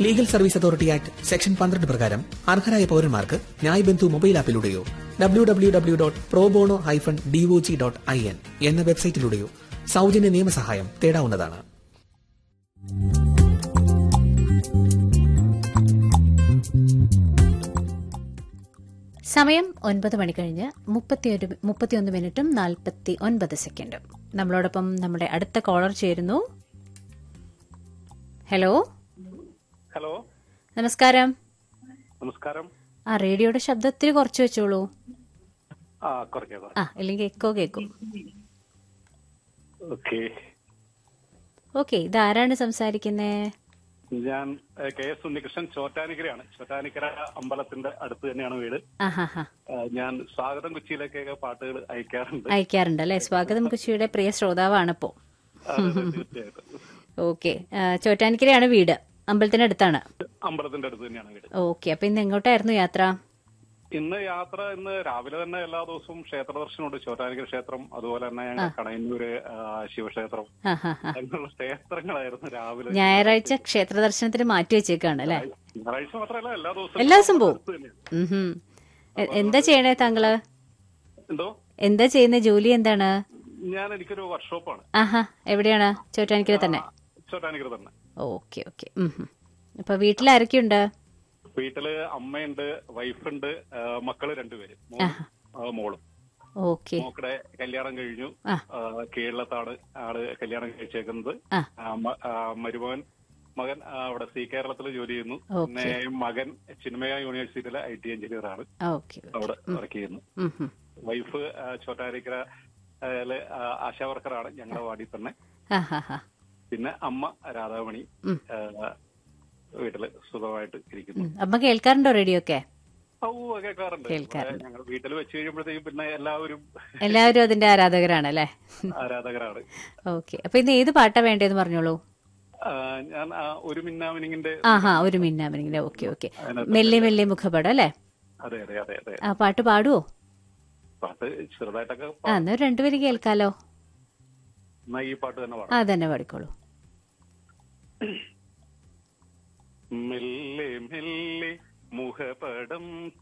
Legal service authority act section പന്ത്രണ്ട് പ്രകാരം അർഹരായ പൌരന്മാർക്ക് ന്യായ് ബന്ധു മൊബൈൽ ആപ്പിലൂടെയോ W W W dot probono hyphen DOJ dot I N എന്ന വെബ്സൈറ്റിലൂടെയോ സൗജന്യ നിയമസഹായം തേടാവുന്നതാണ് സമയം ഒൻപത് മണി കഴിഞ്ഞ് മുപ്പത്തിയൊരു മുപ്പത്തിയൊന്ന് മിനിറ്റും നാൽപ്പത്തി ഒൻപത് സെക്കൻഡും നമ്മളോടൊപ്പം നമ്മുടെ അടുത്ത കോളർ ചേരുന്നു ഹലോ ഹലോ നമസ്കാരം നമസ്കാരം ആ റേഡിയോയുടെ ശബ്ദത്തിൽ കുറച്ച് വെച്ചോളൂ ആ കുറയ്ക്കാം ആ ഇല്ലെങ്കിൽ എക്കോ കേൾക്കും ഓക്കെ ഓക്കെ ഇതാരാണ് സംസാരിക്കുന്നേ ഞാൻ ഏ, കെ എസ് ഉണ്ണികൃഷ്ണൻ ചോറ്റാനിക്കരയാണ് ചോറ്റാനിക്കര അമ്പലത്തിന്റെ അടുത്ത് തന്നെയാണ് വീട് ആ ഹാ ഹാ ആ, ഞാൻ സ്വാഗതം കൊച്ചിയിലേക്കൊക്കെ പാട്ടുകൾ അയക്കാറുണ്ട് അയക്കാറുണ്ട് അല്ലെ സ്വാഗതം കുച്ചിയുടെ പ്രിയ ശ്രോതാവാണിപ്പോ അതെ, അതെ, തീർച്ചയായിട്ടും ഓക്കെ ചോറ്റാനിക്കരയാണ് വീട് അമ്പലത്തിനടുത്താണ് അമ്പലത്തിന്റെ അടുത്ത് തന്നെയാണ് വീട് ഓക്കെ അപ്പൊ ഇന്ന് എങ്ങോട്ടായിരുന്നു യാത്ര ഇന്ന് യാത്ര ഇന്ന് രാവിലെ തന്നെ എല്ലാ ദിവസവും ക്ഷേത്ര ദർശനമുണ്ട് ചോറ്റാനിക്കര ക്ഷേത്രം അതുപോലെ തന്നെ ഞങ്ങൾ കണയന്നൂര് ആ, ശിവക്ഷേത്രം ആ ഹാ ഹാ അങ്ങനെയുള്ള ക്ഷേത്രങ്ങളായിരുന്നു രാവിലെ ഞായറാഴ്ച ക്ഷേത്ര ദർശനത്തിന് മാറ്റി വെച്ചേക്കാണ് അല്ലെ ഞായറാഴ്ച മാത്രമല്ല എല്ലാ ദിവസവും എല്ലാ ദിവസവും പോവും അടുത്ത് തന്നെയാണ്. ഉം ഹും. എ- എന്താ ചെയ്യണേ താങ്കള് എന്തോ എന്താ ചെയ്യുന്ന ജോലി എന്താണ് ഞാൻ എനിക്കൊരു വർക്ക്ഷോപ്പാണ് ആഹാ എവിടെയാണ് ചോറ്റാനിക്കര തന്നെ ചോറ്റാനിക്കര തന്നെ ഓക്കെ ഓക്കെ ഉം ഹും. അപ്പൊ വീട്ടിൽ ആരൊക്കെയുണ്ട് വീട്ടില് അമ്മയുണ്ട് വൈഫുണ്ട് ആ, മക്കള് രണ്ടുപേര് മോനും, ആ, മോളും ഓക്കെ മോക്കടെ കല്യാണം കഴിഞ്ഞു ആ. ആ, കീഴത്താണ് ആള് കല്യാണം കഴിച്ചേക്കുന്നത് ആ. ആ, മ- ആ, മരുമകൻ മകൻ ആ, അവിടെ സി കേരളത്തിൽ ജോലി ചെയ്യുന്നു ഓക്കെ. പിന്നെ മകൻ ചിന്മയ യൂണിവേഴ്സിറ്റിയിലെ ഐ ടി എഞ്ചിനീയർ ആണ് ഓക്കെ അവിടെ വർക്ക് ചെയ്യുന്നു ഉം ഹും. വൈഫ് ആ, ചോറ്റാനിക്കര ആ, ല്, ആ, ആശാ വർക്കറാണ് ഞങ്ങളുടെ വാർഡിൽ തന്നെ ആ ഹാ ഹാ പിന്നെ അമ്മ രാധാമണി ഉം. ആ, വീട്ടില് സുഖമായിട്ട് ഇരിക്കുന്നു ഉം. അമ്മ കേൾക്കാറുണ്ടോ റേഡിയോ ഒക്കെ ഔ, കേൾക്കാറുണ്ട് കേൾക്കാറുണ്ട്. ഞങ്ങൾ വീട്ടിൽ വെച്ച് കഴിയുമ്പോഴത്തേക്കും പിന്നെ എല്ലാവരും എല്ലാവരും അതിന്റെ ആരാധകരാണ് അല്ലെ ആരാധകരാണ് ഓക്കെ അപ്പൊ ഇന്ന് ഏത് പാട്ടാ വേണ്ടതെന്ന് പറഞ്ഞോളൂ ആ, ഞാൻ ആ ഒരു മിന്നാമിനിങ്ങിന്റെ ആഹാ ഒരു മിന്നാമിനിങ്ങിന്റെ ഓക്കെ ഓക്കെ മെല്ലെ മെല്ലെ മുഖപടം അല്ലെ അതെ അതെ അതെ അതെ ആ പാട്ട് പാടുവോ പാട്ട് ചെറുതായിട്ടൊക്കെ ആ പാ- എന്നാ രണ്ടുപേരും കേൾക്കാലോ എന്നാ ഈ പാട്ട് തന്നെ പാടാം ആ തന്നെ പാടിക്കോളൂ മെല്ലെ മെല്ലെ മുഖപടം